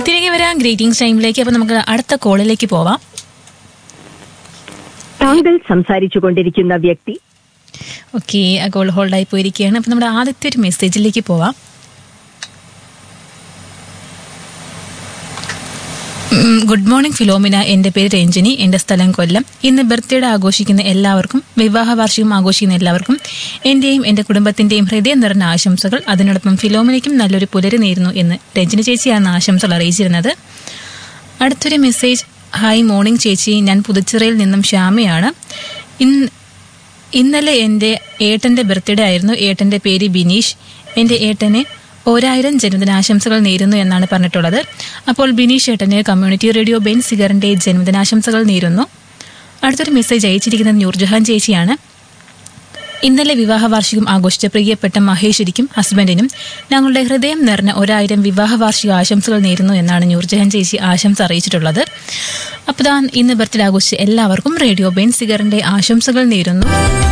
തിരികെ വരാം ഗ്രീറ്റിംഗ്സ് ടൈമിലേക്ക് അപ്പൊ നമുക്ക് അടുത്ത കോളിലേക്ക് പോവാം താങ്കൾ സംസാരിച്ചു കൊണ്ടിരിക്കുന്ന വ്യക്തി ഓക്കെ ആ കോൾ ഹോൾഡായി പോയിരിക്കുകയാണ് അപ്പൊ നമ്മുടെ ആദ്യത്തെ ഒരു മെസ്സേജിലേക്ക് പോവാം ഉം, ഗുഡ് മോർണിംഗ് ഫിലോമിന എന്റെ പേര് രഞ്ജിനി എന്റെ സ്ഥലം കൊല്ലം ഇന്ന് ബർത്ത്ഡേ ആഘോഷിക്കുന്ന എല്ലാവർക്കും വിവാഹ വാർഷികം ആഘോഷിക്കുന്ന എല്ലാവർക്കും എന്റെയും എന്റെ കുടുംബത്തിന്റെയും ഹൃദയം നിറഞ്ഞ ആശംസകൾ അതിനോടൊപ്പം ഫിലോമിനയ്ക്കും നല്ലൊരു പുലരി നേരുന്നു എന്ന് രഞ്ജിനി ചേച്ചിയാണ് ആശംസകൾ അറിയിച്ചിരുന്നത് അടുത്തൊരു മെസ്സേജ് ഹായ് മോർണിംഗ് ചേച്ചി ഞാൻ പുതുച്ചിറയിൽ നിന്നും ശ്യാമയാണ് ഇന്ന് ഇന്നലെ എൻ്റെ ഏട്ടൻ്റെ ബർത്ത്ഡേ ആയിരുന്നു ഏട്ടൻ്റെ പേര് ബിനീഷ് എൻ്റെ ഏട്ടന് ഒരായിരം ജന്മദിനാശംസകൾ നേരുന്നു എന്നാണ് പറഞ്ഞിട്ടുള്ളത് അപ്പോൾ ബിനീഷ് ഏട്ടന് കമ്മ്യൂണിറ്റി റേഡിയോ ബെൻ സിഗറിൻ്റെ ജന്മദിനാശംസകൾ നേരുന്നു അടുത്തൊരു മെസ്സേജ് അയച്ചിരിക്കുന്നത് നൂർജഹാൻ ചേച്ചിയാണ് ഇന്നലെ വിവാഹ വാർഷികം ആഘോഷിച്ച പ്രിയപ്പെട്ട മഹേശ്വരിക്കും ഹസ്ബൻഡിനും ഞങ്ങളുടെ ഹൃദയം നിറഞ്ഞ ഒരായിരം വിവാഹ വാർഷിക ആശംസകൾ നേരുന്നു എന്നാണ് നൂർജഹാൻ ചേച്ചി ആശംസ അറിയിച്ചിട്ടുള്ളത് അപ്പോൾ ദാ ഇന്ന് ബർത്ത്ഡേ ആഘോഷിച്ച എല്ലാവർക്കും റേഡിയോ ബെൻ സിഗറിന്റെ ആശംസകൾ നേരുന്നു